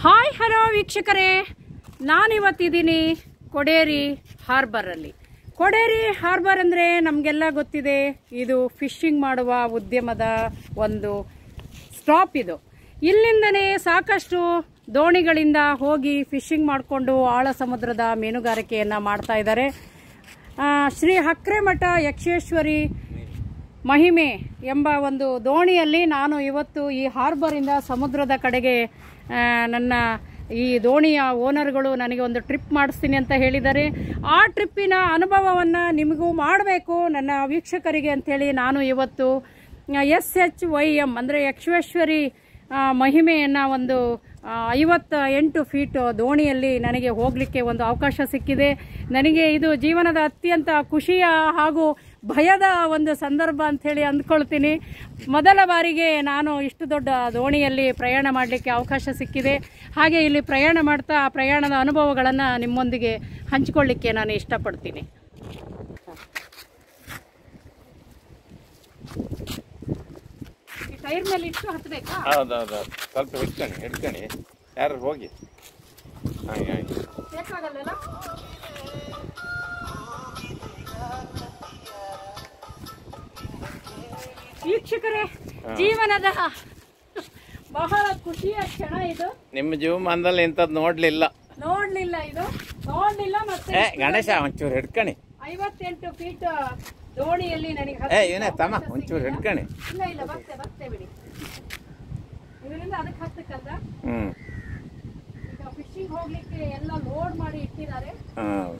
Hi hello ವೀಕ್ಷಕರೇ ನಾನಿವತ್ತಿದ್ದೀನಿ ಕೊಡೇರಿ ಹಾರ್ಬರಲ್ಲಿ ಕೊಡೇರಿ harbour ಅಂದರೆ ನಮಗೆಲ್ಲ ಗೊತ್ತಿದೆ ಇದು ಫಿಶಿಂಗ್ ಮಾಡುವ ಉದ್ಯಮದ ಒಂದು ಸ್ಟಾಪ್ ಇದು ಇಲ್ಲಿಂದನೇ ಸಾಕಷ್ಟು ದೋಣಿಗಳಿಂದ ಹೋಗಿ ಫಿಶಿಂಗ್ ಮಾಡಿಕೊಂಡು ಆಳ ಸಮುದ್ರದ ಮೀನುಗಾರಿಕೆಯನ್ನು ಮಾಡ್ತಾ ಇದ್ದಾರೆ ಆ, ಶ್ರೀ ಹಕ್ರೆಮಠ ಯಕ್ಷೇಶ್ವರಿ ಮಹಿಮೆ ಎಂಬ ಒಂದು ದೋಣಿಯಲ್ಲಿ ನಾನು ಇವತ್ತು ಈ ಹಾರ್ಬರಿಂದ ಸಮುದ್ರದ ಕಡೆಗೆ ಆ, ನನ್ನ ಈ ದೋಣಿಯ ಓನರ್ಗಳು ನನಗೆ ಒಂದು ಟ್ರಿಪ್ ಮಾಡಿಸ್ತೀನಿ ಅಂತ ಹೇಳಿದ್ದಾರೆ ಆ ಟ್ರಿಪ್ಪಿನ ಅನುಭವವನ್ನು ನಿಮಗೂ ಮಾಡಬೇಕು ನನ್ನ ವೀಕ್ಷಕರಿಗೆ ಅಂಥೇಳಿ ನಾನು ಇವತ್ತು ಎಸ್ ಎಚ್ ವೈ ಎಮ್ ಅಂದರೆ ಯಕ್ಷೇಶ್ವರಿ ಆ, ಮಹಿಮೆಯನ್ನು ಒಂದು ಐವತ್ತ ಎಂಟು ಫೀಟ್ ದೋಣಿಯಲ್ಲಿ ನನಗೆ ಹೋಗಲಿಕ್ಕೆ ಒಂದು ಅವಕಾಶ ಸಿಕ್ಕಿದೆ ನನಗೆ ಇದು ಜೀವನದ ಅತ್ಯಂತ ಖುಷಿಯ ಹಾಗೂ ಭಯದ ಒಂದು ಸಂದರ್ಭ ಅಂಥೇಳಿ ಅಂದ್ಕೊಳ್ತೀನಿ ಮೊದಲ ಬಾರಿಗೆ ನಾನು ಇಷ್ಟು ದೊಡ್ಡ ದೋಣಿಯಲ್ಲಿ ಪ್ರಯಾಣ ಮಾಡಲಿಕ್ಕೆ ಅವಕಾಶ ಸಿಕ್ಕಿದೆ ಹಾಗೆ ಇಲ್ಲಿ ಪ್ರಯಾಣ ಮಾಡ್ತಾ ಆ ಪ್ರಯಾಣದ ಅನುಭವಗಳನ್ನು ನಿಮ್ಮೊಂದಿಗೆ ಹಂಚಿಕೊಳ್ಳಿಕ್ಕೆ ನಾನು ಇಷ್ಟಪಡ್ತೀನಿ ಈ ಟೈರ್ ಮೇಲೆ ಇಟ್ಟು ಹತ್ತಬೇಕಾ ಹೌದೌದು ಸ್ವಲ್ಪ ಹಿಡ್ಕಣಿ ಹಿಡ್ಕಣಿ ಯಾರು ಹೋಗಿ ಹಾಗೆ ಹಾಗೆ ಬೇಕಾಗಲ್ಲ ವೀಕ್ಷಕರೇ ಜೀವನದ ಬಹಳ ಖುಷಿಯ ಕ್ಷಣ ಇದು ನಿಮ್ಮ ಜೀವಮಾನದಲ್ಲಿ ಇಂಥದ್ದು ನೋಡ್ಲಿಲ್ಲ ನೋಡ್ಲಿಲ್ಲ ಇದು ನೋಡ್ಲಿಲ್ಲ ಮತ್ತೆ ಏ ಗಣೇಶ ಒಂಚೂರು ಹಿಡ್ಕಣಿ ಐವತ್ತೆಂಟು ಫೀಟ್ ದೋಣಿಯಲ್ಲಿ ನನಗೆ ಏ ಹತ್ತಲಿಕ್ಕೆ ಇವನೇ ತಮ್ಮ ಅವಕಾಶ ಒಂಚೂರು ಸಿಕ್ಕಿಲ್ಲ. ಹಿಡ್ಕಣಿ ಇಲ್ಲ ಇಲ್ಲ ಬರ್ತೇ ಬರ್ತೇ ಬಿಡಿ ಇದರಿಂದ ಅದಕ್ಕೆ ಹತ್ತಕ್ಕಂದ ಹ್ಮ್ ಈಗ ಫಿಶಿಂಗ್ ಹೋಗ್ಲಿಕ್ಕೆ ಎಲ್ಲ ಲೋಡ್ ಮಾಡಿ ಇಟ್ಟಿದ್ದಾರೆ ಹಾಂ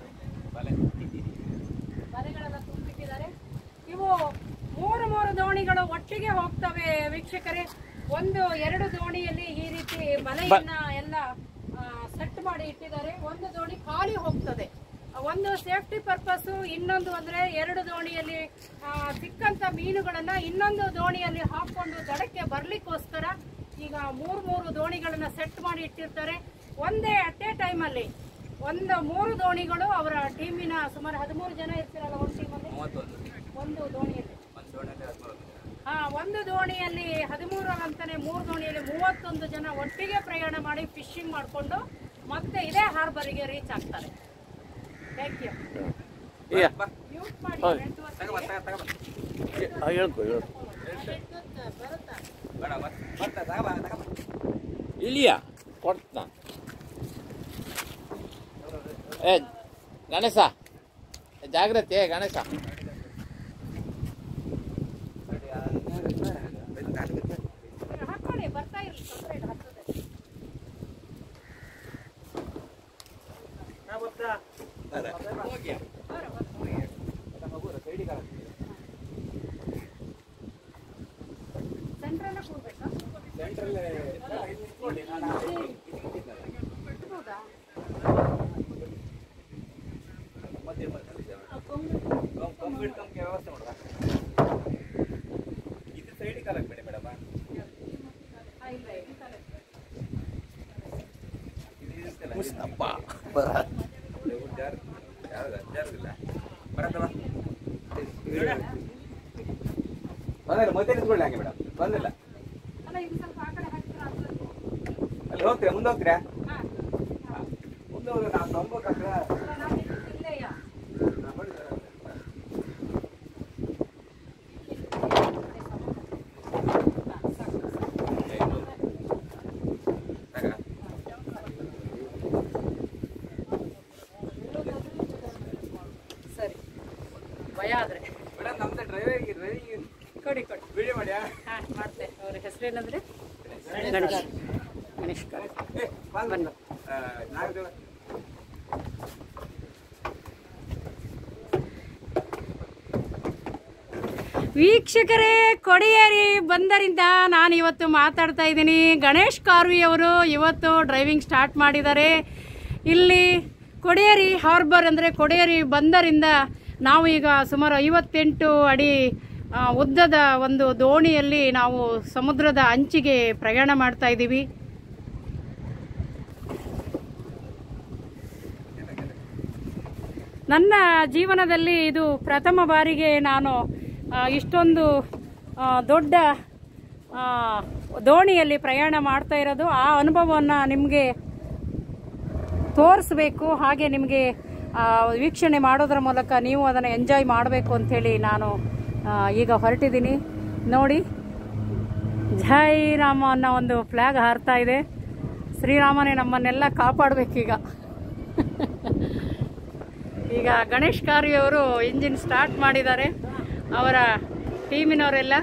ಮನೆಗಳೆಲ್ಲ ತುಂಬಿಟ್ಟಿದ್ದಾರೆ ಇವು ಮೂರು ಮೂರು ದೋಣಿಗಳು ಒಟ್ಟಿಗೆ ಹೋಗ್ತವೆ ವೀಕ್ಷಕರೇ ಒಂದು ಎರಡು ದೋಣಿಯಲ್ಲಿ ಈ ರೀತಿ ಬಲೆಯನ್ನ ಎಲ್ಲ ಸೆಟ್ ಮಾಡಿ ಇಟ್ಟಿದ್ದಾರೆ ಒಂದು ದೋಣಿ ಖಾಲಿ ಹೋಗ್ತದೆ ಒಂದು ಸೇಫ್ಟಿ ಪರ್ಪಸ್ ಇನ್ನೊಂದು ಅಂದ್ರೆ ಎರಡು ದೋಣಿಯಲ್ಲಿ ಆ, ಸಿಕ್ಕಂತ ಮೀನುಗಳನ್ನ ಇನ್ನೊಂದು ದೋಣಿಯಲ್ಲಿ ಹಾಕೊಂಡು ದಡಕ್ಕೆ ಬರ್ಲಿಕ್ಕೋಸ್ಕರ ಈಗ ಮೂರು ಮೂರು ದೋಣಿಗಳನ್ನ ಸೆಟ್ ಮಾಡಿ ಇಟ್ಟಿರ್ತಾರೆ ಒಂದೇ ಅಟ್ ಎ ಟೈಮಲ್ಲಿ ಒಂದು ಮೂರು ದೋಣಿಗಳು ಅವರ ಟೀಮಿನ ಸುಮಾರು ಹದಿಮೂರು ಜನ ಇರ್ತಿರಲ್ಲ ಒಂದು ಟೀಮಲ್ಲಿ ಒಂದು ದೋಣಿಯಲ್ಲಿ ಹಾ ಒಂದು ದೋಣಿಯಲ್ಲಿ ಹದಿಮೂರು ಅಂತಾನೆ ಮೂರು ದೋಣಿಯಲ್ಲಿ ಮೂವತ್ತೊಂದು ಜನ ಒಟ್ಟಿಗೆ ಪ್ರಯಾಣ ಮಾಡಿ ಫಿಶಿಂಗ್ ಮಾಡಿಕೊಂಡು ಮತ್ತೆ ಇದೇ ಹಾರ್ಬರಿಗೆ ರೀಚ್ ಆಗ್ತಾರೆ ಥ್ಯಾಂಕ್ ಯು ಈಗ ಮ್ಯೂಟ್ ಮಾಡಿ ಹೌದು. ನೆಟ್ವರ್ಕ್ ಹೇಳ್ಕೊ ಹೇಳ್ಕೊ ಇಲ್ಲಿಯಾ ಕೊಡ್ತ ಏ ಗಣೇಶ ಜಾಗ್ರತೆ ಗಣೇಶ ಹಾಕೊಳ್ಳಿ ಬರ್ತಾ ಇರಲಿ ತೊಂದರೆ ಇಲ್ಲ ಹತ್ತದೆ ಸೆಂಟ್ರಲ್ಲ ಕೂಡ್ಬೇಕಾ ಹೌದಾ ಆ, ಇಲ್ಲ ಇಲ್ಲ ತಲೆ. ಮತ್ತೆ ನಿಂತ್ಕೊಳ್ಳಿ ಹಂಗೆ ಮೇಡಮ್ ಬಂದಿಲ್ಲ ಅಲ್ಲ ಇದು ಸ್ವಲ್ಪ ಆ ಕಡೆ ಹಾಕಿದ್ರೆ ಆಗ್ತದೆ. ಅಲ್ಲಿ ಹೋಗ್ತೀರಾ ಮುಂದೆ ಹೋಗ್ತೀರಾ ಹಾ. ಮುಂದೆ ಹೋದ್ರೆ ನಾವು ತೊಂಬತ್ತು ಅಲ್ಲ, ನಾನು ಇದು ಇಲ್ಲೆಯಾ? ಹಾ, ಸಾಕು, ಸಾಕು. ಸರಿ ಭಯ ಆದ್ರೆ ಮೇಡಮ್ ನಮ್ದು ಡ್ರೈವರ್ಗೆ ಡ್ರೈವಿಂಗ್ ಕೊಡಿ ಕೊಡಿ ವಿಡಿಯೋ ಮಾಡಿ ಹಾ ಮಾಡ್ತೆ ಅವ್ರ ಹೆಸರೇನಂದ್ರೆ ಗಣೇಶ್ ಗಣೇಶ್ ಕೊಡಿ. ಏ ಬಂದು ಬನ್ನಿ ನಾಲ್ಕು ಜನ ವೀಕ್ಷಕರೇ ಕೊಡಿಯೇರಿ ಬಂದರಿಂದ ನಾನು ಇವತ್ತು ಮಾತಾಡ್ತಾ ಇದ್ದೀನಿ ಗಣೇಶ್ ಕಾರ್ವಿ ಅವರು ಇವತ್ತು ಡ್ರೈವಿಂಗ್ ಸ್ಟಾರ್ಟ್ ಮಾಡಿದ್ದಾರೆ ಇಲ್ಲಿ ಕೊಡಿಯೇರಿ ಹಾರ್ಬರ್ ಅಂದರೆ ಕೊಡಿಯೇರಿ ಬಂದರಿಂದ ನಾವು ಈಗ ಸುಮಾರು ಐವತ್ತೆಂಟು ಅಡಿ ಆ, ಉದ್ದದ ಒಂದು ದೋಣಿಯಲ್ಲಿ ನಾವು ಸಮುದ್ರದ ಅಂಚಿಗೆ ಪ್ರಯಾಣ ಮಾಡ್ತಾ ಇದ್ದೀವಿ ನನ್ನ ಜೀವನದಲ್ಲಿ ಇದು ಪ್ರಥಮ ಬಾರಿಗೆ ನಾನು ಆ, ಇಷ್ಟೊಂದು ಆ, ದೊಡ್ಡ ಆ, ದೋಣಿಯಲ್ಲಿ ಪ್ರಯಾಣ ಮಾಡ್ತಾ ಇರೋದು ಆ ಅನುಭವವನ್ನು ನಿಮಗೆ ತೋರಿಸ್ಬೇಕು ಹಾಗೆ ನಿಮಗೆ ಆ, ವೀಕ್ಷಣೆ ಮಾಡೋದ್ರ ಮೂಲಕ ನೀವು ಅದನ್ನು ಎಂಜಾಯ್ ಮಾಡಬೇಕು ಅಂಥೇಳಿ ನಾನು ಆ, ಈಗ ಹೊರಟಿದ್ದೀನಿ ನೋಡಿ ಜೈ ರಾಮ ಅನ್ನೋ ಒಂದು ಫ್ಲ್ಯಾಗ್ ಹಾರ್ತಾ ಇದೆ ಶ್ರೀರಾಮನೇ ನಮ್ಮನ್ನೆಲ್ಲ ಕಾಪಾಡಬೇಕೀಗ ಈಗ ಗಣೇಶ್ ಕಾರ್ವಿ ಅವರು ಇಂಜಿನ್ ಸ್ಟಾರ್ಟ್ ಮಾಡಿದ್ದಾರೆ ಅವರ ಟೀಮಿನವರೆಲ್ಲ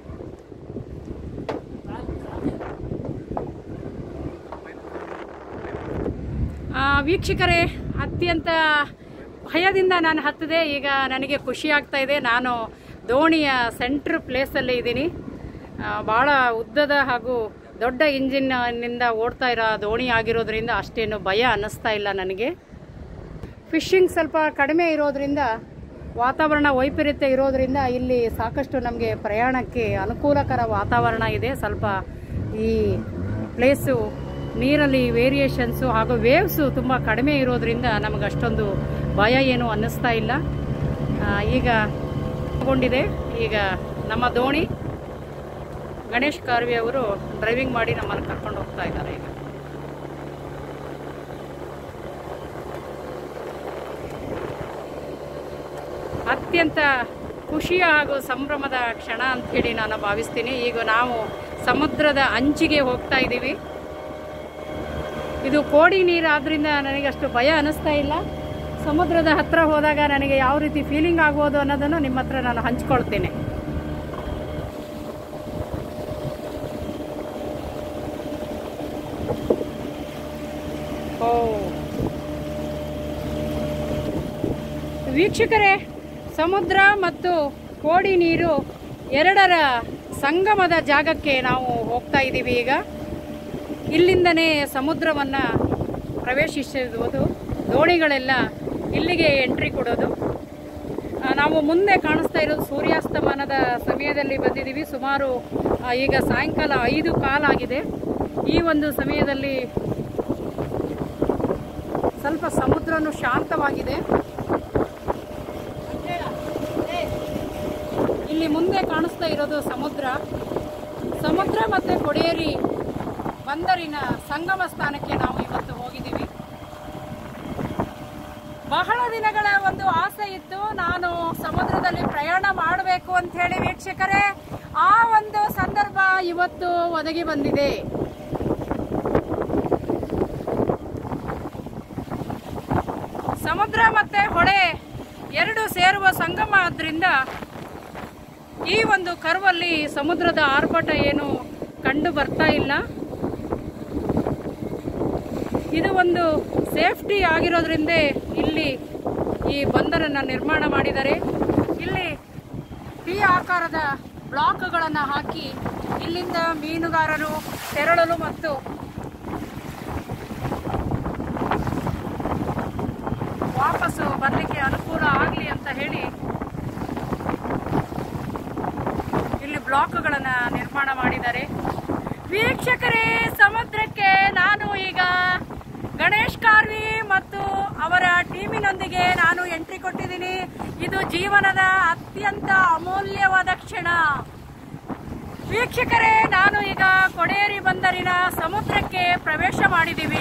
ಆ, ವೀಕ್ಷಕರೇ ಅತ್ಯಂತ ಭಯದಿಂದ ನಾನು ಹತ್ತಿದೆ ಈಗ ನನಗೆ ಖುಷಿ ಆಗ್ತಾ ಇದೆ ನಾನು ದೋಣಿಯ ಸೆಂಟ್ರ್ ಪ್ಲೇಸಲ್ಲಿ ಇದ್ದೀನಿ ಭಾಳ ಉದ್ದದ ಹಾಗೂ ದೊಡ್ಡ ಇಂಜಿನ್ನಿಂದ ಓಡ್ತಾ ಇರೋ ದೋಣಿ ಆಗಿರೋದ್ರಿಂದ ಅಷ್ಟೇನು ಭಯ ಅನ್ನಿಸ್ತಾ ಇಲ್ಲ ನನಗೆ ಫಿಶಿಂಗ್ ಸ್ವಲ್ಪ ಕಡಿಮೆ ಇರೋದ್ರಿಂದ ವಾತಾವರಣ ವೈಪರೀತ್ಯ ಇರೋದ್ರಿಂದ ಇಲ್ಲಿ ಸಾಕಷ್ಟು ನಮಗೆ ಪ್ರಯಾಣಕ್ಕೆ ಅನುಕೂಲಕರ ವಾತಾವರಣ ಇದೆ ಸ್ವಲ್ಪ ಈ ಪ್ಲೇಸು ನೀರಲ್ಲಿ ವೇರಿಯೇಷನ್ಸು ಹಾಗೂ ವೇವ್ಸು ತುಂಬ ಕಡಿಮೆ ಇರೋದ್ರಿಂದ ನಮಗೆ ಅಷ್ಟೊಂದು ಭಯ ಏನು ಅನ್ನಿಸ್ತಾ ಇಲ್ಲ ಆ, ಈಗ ತಗೊಂಡಿದೆ ಈಗ ನಮ್ಮ ದೋಣಿ ಗಣೇಶ್ ಕಾರ್ವಿ ಅವರು ಡ್ರೈವಿಂಗ್ ಮಾಡಿ ನಮ್ಮನ್ನು ಕರ್ಕೊಂಡು ಹೋಗ್ತಾ ಇದ್ದಾರೆ ಈಗ ಅತ್ಯಂತ ಖುಷಿಯ ಹಾಗೂ ಸಂಭ್ರಮದ ಕ್ಷಣ ಅಂಥೇಳಿ ನಾನು ಭಾವಿಸ್ತೀನಿ ಈಗ ನಾವು ಸಮುದ್ರದ ಅಂಚಿಗೆ ಹೋಗ್ತಾ ಇದ್ದೀವಿ ಇದು ಕೋಡಿ ನೀರು ಆದ್ರಿಂದ ನನಗೆ ಅಷ್ಟು ಭಯ ಅನ್ನಿಸ್ತಾ ಇಲ್ಲ ಸಮುದ್ರದ ಹತ್ರ ಹೋದಾಗ ನನಗೆ ಯಾವ ರೀತಿ ಫೀಲಿಂಗ್ ಆಗ್ಬೋದು ಅನ್ನೋದನ್ನು ನಿಮ್ಮ ಹತ್ರ ನಾನು ಹಂಚ್ಕೊಳ್ತೇನೆ ಓ ವೀಕ್ಷಕರೇ ಸಮುದ್ರ ಮತ್ತು ಕೋಡಿ ನೀರು ಎರಡರ ಸಂಗಮದ ಜಾಗಕ್ಕೆ ನಾವು ಹೋಗ್ತಾ ಇದ್ದೀವಿ ಈಗ ಇಲ್ಲಿಂದನೇ ಸಮುದ್ರವನ್ನು ಪ್ರವೇಶಿಸುವುದು ದೋಣಿಗಳೆಲ್ಲ ಇಲ್ಲಿಗೆ ಎಂಟ್ರಿ ಕೊಡೋದು ಆ, ನಾವು ಮುಂದೆ ಕಾಣಿಸ್ತಾ ಇರೋದು ಸೂರ್ಯಾಸ್ತಮಾನದ ಸಮಯದಲ್ಲಿ ಬಂದಿದ್ದೀವಿ ಸುಮಾರು ಆ, ಈಗ ಸಾಯಂಕಾಲ ಐದು ಕಾಲಾಗಿದೆ ಈ ಒಂದು ಸಮಯದಲ್ಲಿ ಸ್ವಲ್ಪ ಸಮುದ್ರನು ಶಾಂತವಾಗಿದೆ ಇಲ್ಲಿ ಮುಂದೆ ಕಾಣಿಸ್ತಾ ಇರೋದು ಸಮುದ್ರ ಸಮುದ್ರ ಮತ್ತೆ ಕೊಡೇರಿ ಬಂದರಿನ ಸಂಗಮ ಸ್ಥಾನಕ್ಕೆ ನಾವು ಇವತ್ತು ಹೋಗಿದ್ದೀವಿ ಬಹಳ ದಿನಗಳ ಒಂದು ಆಸೆ ಇತ್ತು ನಾನು ಸಮುದ್ರದಲ್ಲಿ ಪ್ರಯಾಣ ಮಾಡಬೇಕು ಅಂತ ಹೇಳಿ ವೀಕ್ಷಕರೇ ಆ ಒಂದು ಸಂದರ್ಭ ಇವತ್ತು ಒದಗಿ ಬಂದಿದೆ ಸಮುದ್ರ ಮತ್ತೆ ಹೊಳೆ ಎರಡು ಸೇರುವ ಸಂಗಮ ಆದ್ರಿಂದ ಈ ಒಂದು ಕರ್ವಲ್ಲಿ ಸಮುದ್ರದ ಆರ್ಭಟ ಏನು ಕಂಡು ಬರ್ತಾ ಇಲ್ಲ ಇದು ಒಂದು ಸೇಫ್ಟಿ ಆಗಿರೋದ್ರಿಂದ ಇಲ್ಲಿ ಈ ಬಂದರನ್ನು ನಿರ್ಮಾಣ ಮಾಡಿದ್ದಾರೆ ಇಲ್ಲಿ ಟಿ ಆಕಾರದ ಬ್ಲಾಕ್ಗಳನ್ನು ಹಾಕಿ ಇಲ್ಲಿಂದ ಮೀನುಗಾರರು ತೆರಳಲು ಮತ್ತು ವಾಪಸ್ಸು ಬರಲಿಕ್ಕೆ ಅನುಕೂಲ ಆಗಲಿ ಅಂತ ಹೇಳಿ ಇಲ್ಲಿ ಬ್ಲಾಕ್ಗಳನ್ನ ನಿರ್ಮಾಣ ಮಾಡಿದ್ದಾರೆ ವೀಕ್ಷಕರೇ ಸಮುದ್ರಕ್ಕೆ ನಾನು ಈಗ ಗಣೇಶ್ ಕಾರ್ವಿ ಮತ್ತು ಅವರ ಟೀಮಿನೊಂದಿಗೆ ನಾನು ಎಂಟ್ರಿ ಕೊಟ್ಟಿದ್ದೀನಿ ಇದು ಜೀವನದ ಅತ್ಯಂತ ಅಮೂಲ್ಯವಾದ ಕ್ಷಣ ವೀಕ್ಷಕರೇ ನಾನು ಈಗ ಕೊಡೇರಿ ಬಂದರಿನ ಸಮುದ್ರಕ್ಕೆ ಪ್ರವೇಶ ಮಾಡಿದ್ದೀವಿ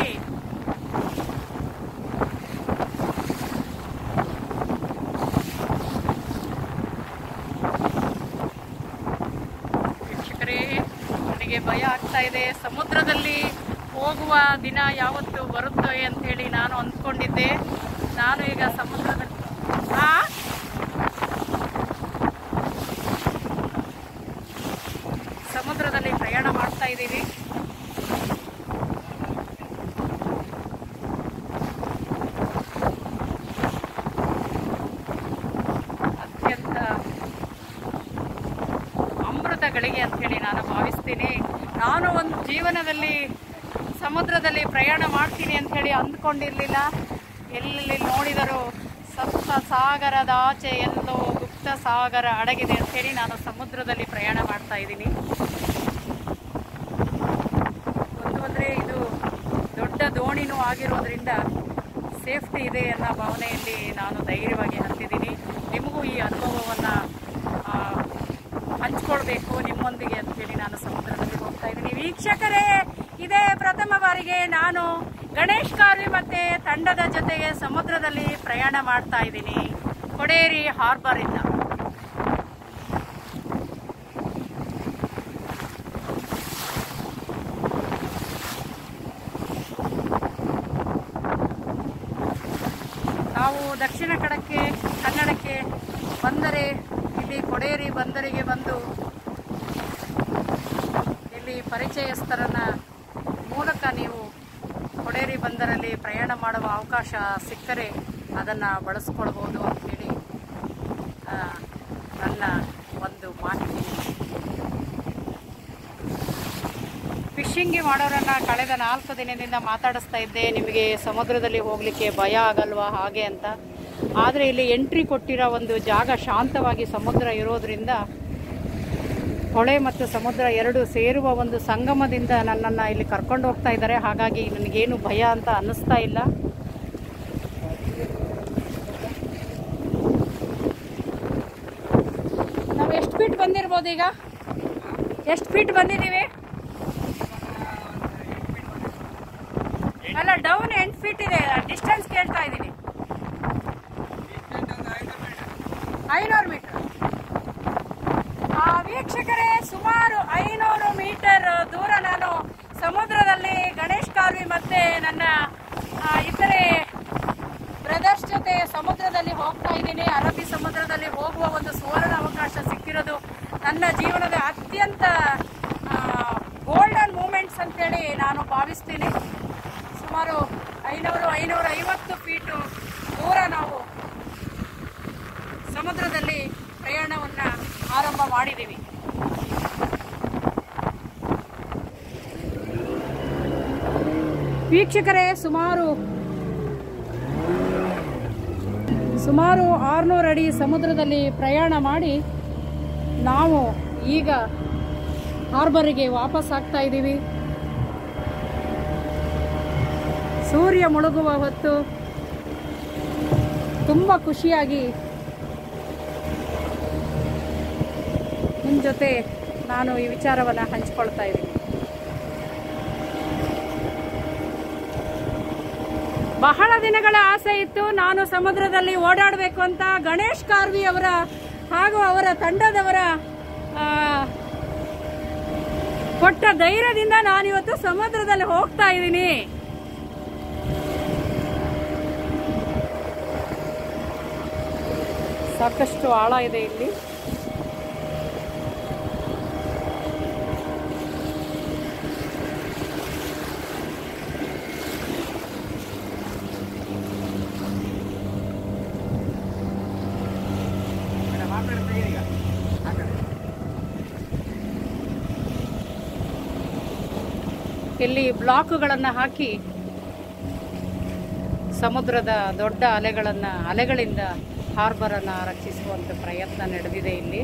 ವೀಕ್ಷಕರೇ ನನಗೆ ಭಯ ಆಗ್ತಾ ಇದೆ ಸಮುದ್ರದಲ್ಲಿ ಹೋಗುವ ದಿನ ಯಾವತ್ತು ಬರುತ್ತೋ ಅಂತ ಹೇಳಿ ನಾನು ಅಂದ್ಕೊಂಡಿದ್ದೆ ನಾನು ಈಗ ಸಮುದ್ರದಲ್ಲಿ ಆ? ಸಮುದ್ರದಲ್ಲಿ ಪ್ರಯಾಣ ಮಾಡ್ತಾ ಇದ್ದೀವಿ ಅತ್ಯಂತ ಅಮೃತ ಗಳಿಗೆ ಅಂತೇಳಿ ನಾನು ಭಾವಿಸ್ತೀನಿ ನಾನು ಒಂದು ಜೀವನದಲ್ಲಿ ಸಮುದ್ರದಲ್ಲಿ ಪ್ರಯಾಣ ಮಾಡ್ತೀನಿ ಅಂಥೇಳಿ ಅಂದ್ಕೊಂಡಿರಲಿಲ್ಲ ಎಲ್ಲೆಲ್ಲಿ ನೋಡಿದರೂ ಸಪ್ತ ಸಾಗರದ ಆಚೆ ಎಲ್ಲೋ ಗುಪ್ತ ಸಾಗರ ಅಡಗಿದೆ ಅಂಥೇಳಿ ನಾನು ಸಮುದ್ರದಲ್ಲಿ ಪ್ರಯಾಣ ಮಾಡ್ತಾ ಇದ್ದೀನಿ ಒಂದು ಅಂದರೆ ಇದು ದೊಡ್ಡ ದೋಣಿನೂ ಆಗಿರೋದ್ರಿಂದ ಸೇಫ್ಟಿ ಇದೆ ಅನ್ನೋ ಭಾವನೆಯಲ್ಲಿ ನಾನು ಧೈರ್ಯವಾಗಿ ಹತ್ತಿದ್ದೀನಿ ನಿಮಗೂ ಈ ಅನುಭವವನ್ನು ಹಂಚ್ಕೊಳ್ಬೇಕು ನಿಮ್ಮೊಂದಿಗೆ ಅಂತೇಳಿ ನಾನು ಸಮುದ್ರದಲ್ಲಿ ಹೋಗ್ತಾ ಮಾಡ್ತಾ ಇದ್ದೀನಿ ವೀಕ್ಷಕರೇ ಇದೇ ಪ್ರಥಮ ಬಾರಿಗೆ ನಾನು ಗಣೇಶ್ ಕಾರ್ವಿ ಮತ್ತೆ ತಂಡದ ಜೊತೆಗೆ ಸಮುದ್ರದಲ್ಲಿ ಪ್ರಯಾಣ ಮಾಡ್ತಾ ಇದ್ದೀನಿ ಕೊಡೇರಿ ಹಾರ್ಬರ್ ಇಂದ ನಾವು ದಕ್ಷಿಣ ಕಡಕ್ಕೆ ಕನ್ನಡಕ್ಕೆ ಬಂದರೆ ಇಲ್ಲಿ ಕೊಡೇರಿ ಬಂದರಿಗೆ ಬಂದು ಇಲ್ಲಿ ಪರಿಚಯಸ್ಥರನ ಮೂಲಕ ನೀವು ಕೊಡೇರಿ ಬಂದರಲ್ಲಿ ಪ್ರಯಾಣ ಮಾಡುವ ಅವಕಾಶ ಸಿಕ್ಕರೆ ಅದನ್ನು ಬಳಸ್ಕೊಳ್ಬೋದು ಅಂತೇಳಿ ಆ, ನನ್ನ ಒಂದು ಮಾಹಿತಿ ಫಿಶಿಂಗ್ ಮಾಡೋರನ್ನ ಕಳೆದ ನಾಲ್ಕು ದಿನದಿಂದ ಮಾತಾಡಿಸ್ತಾ ಇದ್ದೆ ನಿಮಗೆ ಸಮುದ್ರದಲ್ಲಿ ಹೋಗಲಿಕ್ಕೆ ಭಯ ಆಗಲ್ವಾ ಹಾಗೆ ಅಂತ ಆದರೆ ಇಲ್ಲಿ ಎಂಟ್ರಿ ಕೊಟ್ಟಿರೋ ಒಂದು ಜಾಗ ಶಾಂತವಾಗಿ ಸಮುದ್ರ ಇರೋದ್ರಿಂದ ಹೊಳೆ ಮತ್ತು ಸಮುದ್ರ ಎರಡು ಸೇರುವ ಒಂದು ಸಂಗಮದಿಂದ ನನ್ನನ್ನು ಇಲ್ಲಿ ಕರ್ಕೊಂಡು ಹೋಗ್ತಾ ಇದ್ದಾರೆ ಹಾಗಾಗಿ ನನಗೇನು ಭಯ ಅಂತ ಅನ್ನಿಸ್ತಾ ಇಲ್ಲ ನಾವು ಎಷ್ಟು ಫೀಟ್ ಬಂದಿರ್ಬೋದು ಈಗ ಎಷ್ಟು ಫೀಟ್ ಬಂದಿದ್ದೀವಿ ಅಲ್ಲ ಡೌನ್ ಎಂಟು ಫೀಟ್ ಇದೆ ಡಿಸ್ಟೆನ್ಸ್ ಕೇಳ್ತಾ ಇದ್ದೀನಿ ಐನೂರು ಮೀಟರ್ ಆ ವೀಕ್ಷಕರೇ ಸುಮಾರು ಐನೂರು ಮೀಟರ್ ದೂರ ನಾನು ಸಮುದ್ರದಲ್ಲಿ ಗಣೇಶ್ ಕಾರ್ವಿ ಮತ್ತೆ ನನ್ನ ಆ, ಇತರೆ ಬ್ರದರ್ಸ್ ಜೊತೆ ಸಮುದ್ರದಲ್ಲಿ ಹೋಗ್ತಾ ಇದ್ದೀನಿ ಅರಬ್ಬಿ ಸಮುದ್ರದಲ್ಲಿ ಹೋಗುವ ಒಂದು ಸುವರ್ಣ ಅವಕಾಶ ಸಿಕ್ಕಿರೋದು ನನ್ನ ಜೀವನದ ಅತ್ಯಂತ ಗೋಲ್ಡನ್ ಮೂಮೆಂಟ್ಸ್ ಅಂತೇಳಿ ನಾನು ಭಾವಿಸ್ತೀನಿ ಸುಮಾರು ಐನೂರು ಐನೂರ ಐವತ್ತು ಫೀಟು ದೂರ ನಾವು ಸಮುದ್ರದಲ್ಲಿ ಪ್ರಯಾಣವನ್ನ ಆರಂಭ ಮಾಡಿದ್ದೀವಿ ವೀಕ್ಷಕರೇ ಸುಮಾರು ಸುಮಾರು ಆರುನೂರು ಅಡಿ ಸಮುದ್ರದಲ್ಲಿ ಪ್ರಯಾಣ ಮಾಡಿ ನಾವು ಈಗ ಹಾರ್ಬರಿಗೆ ವಾಪಸ್ ಆಗ್ತಾ ಇದ್ದೀವಿ ಸೂರ್ಯ ಮುಳುಗುವ ಹೊತ್ತು ತುಂಬ ಖುಷಿಯಾಗಿ ನಿಮ್ಮ ಜೊತೆ ನಾನು ಈ ವಿಚಾರವನ್ನು ಹಂಚ್ಕೊಳ್ತಾ ಇದ್ದೀನಿ ಬಹಳ ದಿನಗಳ ಆಸೆ ಇತ್ತು ನಾನು ಸಮುದ್ರದಲ್ಲಿ ಓಡಾಡಬೇಕು ಅಂತ ಗಣೇಶ್ ಕಾರ್ವಿ ಅವರ ಹಾಗೂ ಅವರ ತಂಡದವರ ಆ, ಕೊಟ್ಟ ಧೈರ್ಯದಿಂದ ನಾನಿವತ್ತು ಸಮುದ್ರದಲ್ಲಿ ಹೋಗ್ತಾ ಇದ್ದೀನಿ ಸಾಕಷ್ಟು ಆಳ ಇದೆ ಇಲ್ಲಿ ಮೇಡಮ್ ಆ ಕಡೆ ತೆಗೀರಿ ಈಗ ಆ ಕಡೆ ಇಲ್ಲಿ ಬ್ಲಾಕ್ಗಳನ್ನು ಹಾಕಿ ಸಮುದ್ರದ ದೊಡ್ಡ ಅಲೆಗಳನ್ನು ಅಲೆಗಳಿಂದ ಹಾರ್ಬರನ್ನು ರಕ್ಷಿಸುವಂಥ ಪ್ರಯತ್ನ ನಡೆದಿದೆ ಇಲ್ಲಿ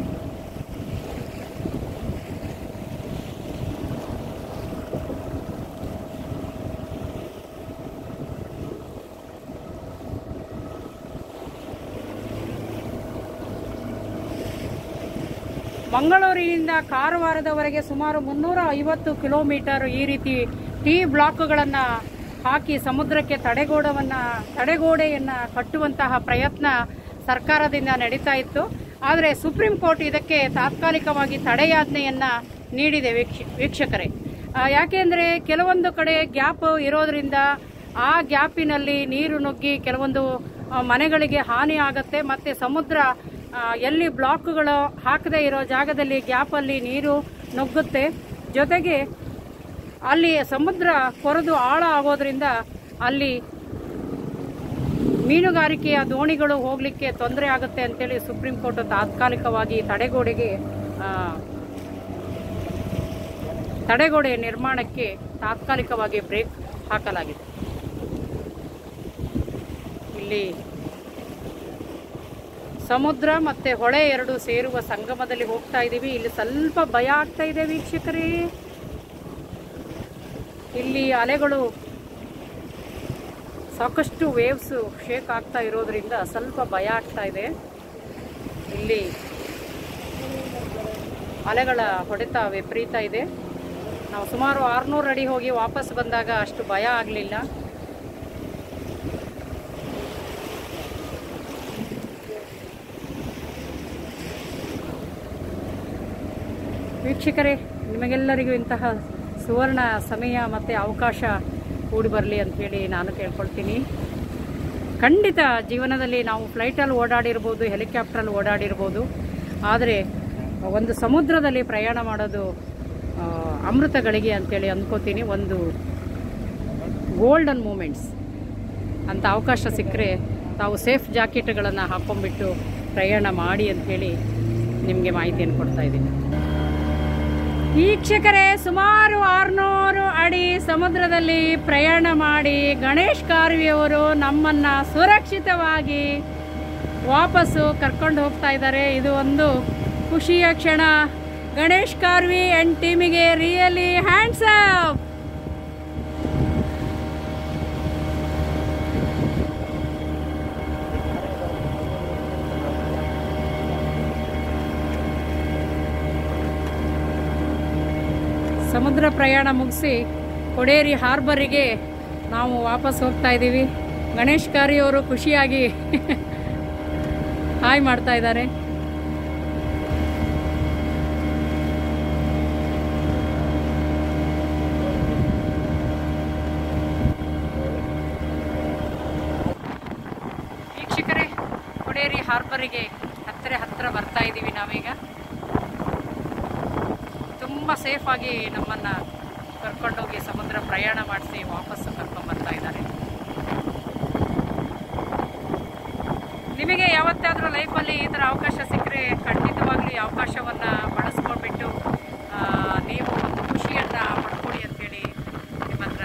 ಮಂಗಳೂರಿನಿಂದ ಕಾರವಾರದವರೆಗೆ ಸುಮಾರು ಮುನ್ನೂರ ಐವತ್ತು ಕಿಲೋಮೀಟರ್ ಈ ರೀತಿ ಟೀ ಬ್ಲಾಕ್ಗಳನ್ನು ಹಾಕಿ ಸಮುದ್ರಕ್ಕೆ ತಡೆಗೋಡವನ್ನ ತಡೆಗೋಡೆಯನ್ನ ಕಟ್ಟುವಂತಹ ಪ್ರಯತ್ನ ಸರ್ಕಾರದಿಂದ ನಡೀತಾ ಇತ್ತು ಆದರೆ ಸುಪ್ರೀಂ ಕೋರ್ಟ್ ಇದಕ್ಕೆ ತಾತ್ಕಾಲಿಕವಾಗಿ ತಡೆಯಾಜ್ಞೆಯನ್ನ ನೀಡಿದೆ ವೀಕ್ಷ ವೀಕ್ಷಕರೇ ಆ, ಯಾಕೆಂದ್ರೆ ಕೆಲವೊಂದು ಕಡೆ ಗ್ಯಾಪ್ ಇರೋದ್ರಿಂದ ಆ ಗ್ಯಾಪಿನಲ್ಲಿ ನೀರು ನುಗ್ಗಿ ಕೆಲವೊಂದು ಆ, ಮನೆಗಳಿಗೆ ಹಾನಿ ಆಗತ್ತೆ ಮತ್ತೆ ಸಮುದ್ರ ಆ, ಎಲ್ಲಿ ಬ್ಲಾಕ್ಗಳು ಹಾಕದೇ ಇರೋ ಜಾಗದಲ್ಲಿ ಗ್ಯಾಪಲ್ಲಿ ನೀರು ನುಗ್ಗುತ್ತೆ ಜೊತೆಗೆ ಅಲ್ಲಿ ಸಮುದ್ರ ಕೊರೆದು ಆಳ ಆಗೋದ್ರಿಂದ ಅಲ್ಲಿ ಮೀನುಗಾರಿಕೆಯ ದೋಣಿಗಳು ಹೋಗಲಿಕ್ಕೆ ತೊಂದರೆ ಆಗುತ್ತೆ ಅಂತೇಳಿ ಸುಪ್ರೀಂ ಕೋರ್ಟ್ ತಾತ್ಕಾಲಿಕವಾಗಿ ತಡೆಗೋಡೆಗೆ ಆ, ತಡೆಗೋಡೆ ನಿರ್ಮಾಣಕ್ಕೆ ತಾತ್ಕಾಲಿಕವಾಗಿ ಬ್ರೇಕ್ ಹಾಕಲಾಗಿದೆ ಇಲ್ಲಿ ಸಮುದ್ರ ಮತ್ತೆ ಹೊಳೆ ಎರಡು ಸೇರುವ ಸಂಗಮದಲ್ಲಿ ಹೋಗ್ತಾ ಇದ್ದೀವಿ ಇಲ್ಲಿ ಸ್ವಲ್ಪ ಭಯ ಆಗ್ತಾ ಇದೆ ವೀಕ್ಷಕರೇ ಇಲ್ಲಿ ಅಲೆಗಳು ಸಾಕಷ್ಟು ವೇವ್ಸ್ ಶೇಕ್ ಆಗ್ತಾ ಇರೋದ್ರಿಂದ ಸ್ವಲ್ಪ ಭಯ ಆಗ್ತಾ ಇದೆ ಇಲ್ಲಿ ಅಲೆಗಳ ಹೊಡೆತ ವಿಪರೀತ ಇದೆ ನಾವು ಸುಮಾರು ಆರುನೂರು ಅಡಿ ಹೋಗಿ ವಾಪಸ್ ಬಂದಾಗ ಅಷ್ಟು ಭಯ ಆಗಲಿಲ್ಲ ವೀಕ್ಷಕರೇ ನಿಮಗೆಲ್ಲರಿಗೂ ಇಂತಹ ಸುವರ್ಣ ಸಮಯ ಮತ್ತು ಅವಕಾಶ ಕೂಡಿ ಬರಲಿ ಅಂಥೇಳಿ ನಾನು ಕೇಳ್ಕೊಳ್ತೀನಿ ಖಂಡಿತ ಜೀವನದಲ್ಲಿ ನಾವು ಫ್ಲೈಟಲ್ಲಿ ಓಡಾಡಿರ್ಬೋದು ಹೆಲಿಕಾಪ್ಟ್ರಲ್ಲಿ ಓಡಾಡಿರ್ಬೋದು ಆದರೆ ಒಂದು ಸಮುದ್ರದಲ್ಲಿ ಪ್ರಯಾಣ ಮಾಡೋದು ಆ, ಅಮೃತ ಗಳಿಗೆ ಅಂತೇಳಿ ಅಂದ್ಕೋತೀನಿ ಒಂದು ಗೋಲ್ಡನ್ ಮೂಮೆಂಟ್ಸ್ ಅಂತ ಅವಕಾಶ ಸಿಕ್ಕರೆ ತಾವು ಸೇಫ್ ಜಾಕೆಟ್ಗಳನ್ನು ಹಾಕ್ಕೊಂಡ್ಬಿಟ್ಟು ಪ್ರಯಾಣ ಮಾಡಿ ಅಂಥೇಳಿ ನಿಮಗೆ ಮಾಹಿತಿಯನ್ನು ಕೊಡ್ತಾ ಇದ್ದೀನಿ ವೀಕ್ಷಕರೇ ಸುಮಾರು ಆರುನೂರು ಅಡಿ ಸಮುದ್ರದಲ್ಲಿ ಪ್ರಯಾಣ ಮಾಡಿ ಗಣೇಶ್ ಕಾರ್ವಿಯವರು ನಮ್ಮನ್ನ ಸುರಕ್ಷಿತವಾಗಿ ವಾಪಸ್ಸು ಕರ್ಕೊಂಡು ಹೋಗ್ತಾ ಇದ್ದಾರೆ ಇದು ಒಂದು ಖುಷಿಯ ಕ್ಷಣ ಗಣೇಶ್ ಕಾರ್ವಿ ಅಂಡ್ ಟೀಮಿಗೆ ರಿಯಲಿ ಹ್ಯಾಂಡ್ಸ್ ಅಪ್ ಸಮುದ್ರ ಪ್ರಯಾಣ ಮುಗಿಸಿ ಕೊಡೇರಿ ಹಾರ್ಬರಿಗೆ ನಾವು ವಾಪಸ್ ಹೋಗ್ತಾ ಇದ್ದೀವಿ ಗಣೇಶ್ ಕಾರಿಯವರು ಖುಷಿಯಾಗಿ ಹಾಯ್ ಮಾಡ್ತಾ ಇದ್ದಾರೆ ವೀಕ್ಷಕರೇ ಕೊಡೇರಿ ಹಾರ್ಬರಿಗೆ ಹತ್ತಿರ ಹತ್ತಿರ ಬರ್ತಾ ಇದ್ದೀವಿ ನಾವೀಗ ತುಂಬ ಸೇಫಾಗಿ ನಮ್ಮನ್ನು ಕರ್ಕೊಂಡೋಗಿ ಸಮುದ್ರ ಪ್ರಯಾಣ ಮಾಡಿಸಿ ವಾಪಸ್ಸು ಕರ್ಕೊಂಡು ಬರ್ತಾ ಇದ್ದಾರೆ ನಿಮಗೆ ಯಾವತ್ತಾದರೂ ಲೈಫಲ್ಲಿ ಈ ಥರ ಅವಕಾಶ ಸಿಕ್ಕರೆ ಖಂಡಿತವಾಗ್ಲೂ ಈ ಅವಕಾಶವನ್ನು ಬಳಸ್ಕೊಂಡ್ಬಿಟ್ಟು ಆ, ನೀವು ಒಂದು ಖುಷಿಯನ್ನು ಪಡ್ಕೊಳ್ಳಿ ಅಂತೇಳಿ ನಿಮ್ಮ ಹತ್ರ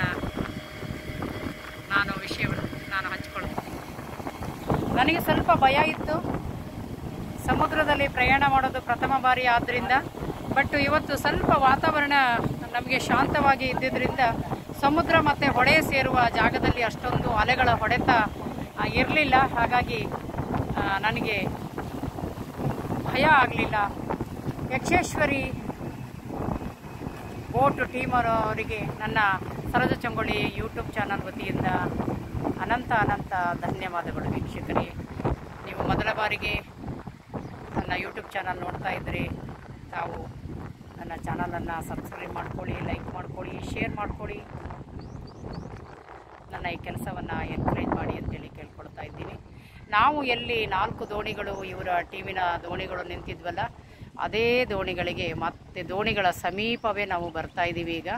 ನಾನು ವಿಷಯವನ್ನು ನಾನು ಹಂಚ್ಕೊಳ್ತೀನಿ ನನಗೆ ಸ್ವಲ್ಪ ಭಯ ಇತ್ತು ಸಮುದ್ರದಲ್ಲಿ ಪ್ರಯಾಣ ಮಾಡೋದು ಪ್ರಥಮ ಬಾರಿ ಆದ್ದರಿಂದ ಬಟ್ ಇವತ್ತು ಸ್ವಲ್ಪ ವಾತಾವರಣ ನಮಗೆ ಶಾಂತವಾಗಿ ಇದ್ದಿದ್ದರಿಂದ ಸಮುದ್ರ ಮತ್ತು ಹೊಳೆ ಸೇರುವ ಜಾಗದಲ್ಲಿ ಅಷ್ಟೊಂದು ಅಲೆಗಳ ಹೊಡೆತ ಇರಲಿಲ್ಲ ಹಾಗಾಗಿ ಆ, ನನಗೆ ಭಯ ಆಗಲಿಲ್ಲ ಯಕ್ಷೇಶ್ವರಿ ಬೋಟ್ ಟೀಮ್ ಅವರಿಗೆ ನನ್ನ ಸರೋಜ ಚಂಗೊಳ್ಳಿ ಯೂಟ್ಯೂಬ್ ಚಾನಲ್ ವತಿಯಿಂದ ಅನಂತ ಅನಂತ ಧನ್ಯವಾದಗಳು ವೀಕ್ಷಕರೇ ನೀವು ಮೊದಲ ಬಾರಿಗೆ ನನ್ನ ಯೂಟ್ಯೂಬ್ ಚಾನಲ್ ನೋಡ್ತಾ ಇದ್ದರೆ ತಾವು ನನ್ನ ಚಾನಲನ್ನು ಸಬ್ಸ್ಕ್ರೈಬ್ ಮಾಡ್ಕೊಳ್ಳಿ ಲೈಕ್ ಮಾಡ್ಕೊಳ್ಳಿ ಶೇರ್ ಮಾಡ್ಕೊಳ್ಳಿ ನನ್ನ ಈ ಕೆಲಸವನ್ನು ಎನ್ಕರೇಜ್ ಮಾಡಿ ಅಂತೇಳಿ ಕೇಳ್ಕೊಳ್ತಾ ಇದ್ದೀನಿ ನಾವು ಎಲ್ಲಿ ನಾಲ್ಕು ದೋಣಿಗಳು ಇವರ ಟೀಮಿನ ದೋಣಿಗಳು ನಿಂತಿದ್ವಲ್ಲ ಅದೇ ದೋಣಿಗಳಿಗೆ ಮತ್ತೆ ದೋಣಿಗಳ ಸಮೀಪವೇ ನಾವು ಬರ್ತಾ ಇದ್ದೀವಿ ಈಗ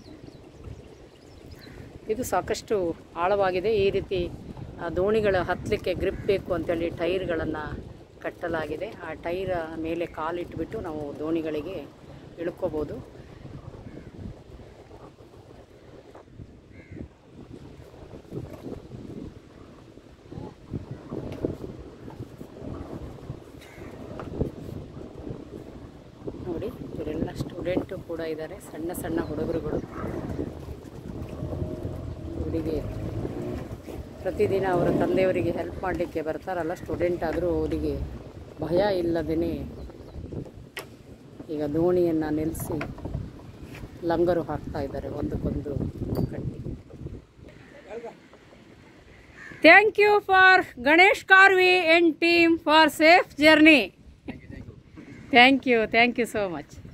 ಇದು ಸಾಕಷ್ಟು ಆಳವಾಗಿದೆ ಈ ರೀತಿ ಆ ದೋಣಿಗಳ ಹತ್ತಲಿಕ್ಕೆ ಗ್ರಿಪ್ ಬೇಕು ಅಂತೇಳಿ ಟೈರ್ಗಳನ್ನು ಕಟ್ಟಲಾಗಿದೆ ಆ ಟೈರ ಮೇಲೆ ಕಾಲಿಟ್ಬಿಟ್ಟು ನಾವು ದೋಣಿಗಳಿಗೆ ಇಳ್ಕೋಬೋದು ನೋಡಿ ಇವರೆಲ್ಲ ಸ್ಟೂಡೆಂಟು ಕೂಡ ಇದ್ದಾರೆ ಸಣ್ಣ ಸಣ್ಣ ಹುಡುಗರುಗಳು ಇವರಿಗೆ ಪ್ರತಿದಿನ ಅವರ ತಂದೆಯವರಿಗೆ ಹೆಲ್ಪ್ ಮಾಡಲಿಕ್ಕೆ ಬರ್ತಾರಲ್ಲ ಸ್ಟೂಡೆಂಟ್ ಆದರೂ ಅವರಿಗೆ ಭಯ ಇಲ್ಲದೇ ಈಗ ದೋಣಿಯನ್ನು ನಿಲ್ಲಿಸಿ ಲಂಗರು ಹಾಕ್ತಾ ಇದ್ದಾರೆ ಒಂದಕ್ಕೊಂದು ಕಟ್ಟಿ thank you for Ganesh Karvi and team for safe journey thank you thank you so much